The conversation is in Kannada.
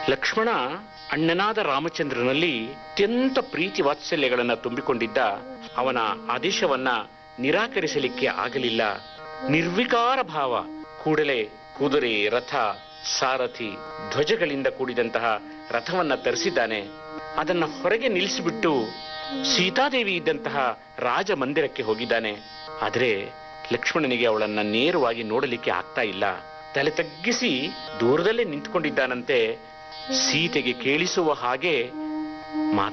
ಲಕ್ಷ್ಮಣ ಅಣ್ಣನಾದ ರಾಮಚಂದ್ರನಲ್ಲಿ ಅತ್ಯಂತ ಪ್ರೀತಿ ವಾತ್ಸಲ್ಯಗಳನ್ನ ತುಂಬಿಕೊಂಡಿದ್ದ ಅವನ ಆದೇಶವನ್ನ ನಿರಾಕರಿಸಲಿಕ್ಕೆ ಆಗಲಿಲ್ಲ ನಿರ್ವಿಕಾರ ಭಾವ ಕೂಡಲೇ ಕುದುರೆ ರಥ ಸಾರಥಿ ಧ್ವಜಗಳಿಂದ ಕೂಡಿದಂತಹ ರಥವನ್ನ ತರಿಸಿದ್ದಾನೆ ಅದನ್ನ ಹೊರಗೆ ನಿಲ್ಲಿಸಿಬಿಟ್ಟು ಸೀತಾದೇವಿ ಇದ್ದಂತಹ ರಾಜ ಮಂದಿರಕ್ಕೆ ಹೋಗಿದ್ದಾನೆ ಆದರೆ ಲಕ್ಷ್ಮಣನಿಗೆ ಅವಳನ್ನ ನೇರವಾಗಿ ನೋಡಲಿಕ್ಕೆ ಆಗ್ತಾ ಇಲ್ಲ ತಲೆ ತಗ್ಗಿಸಿ ದೂರದಲ್ಲೇ ನಿಂತ್ಕೊಂಡಿದ್ದಾನಂತೆ ಸೀತೆಗೆ ಕೇಳಿಸುವ ಹಾಗೆ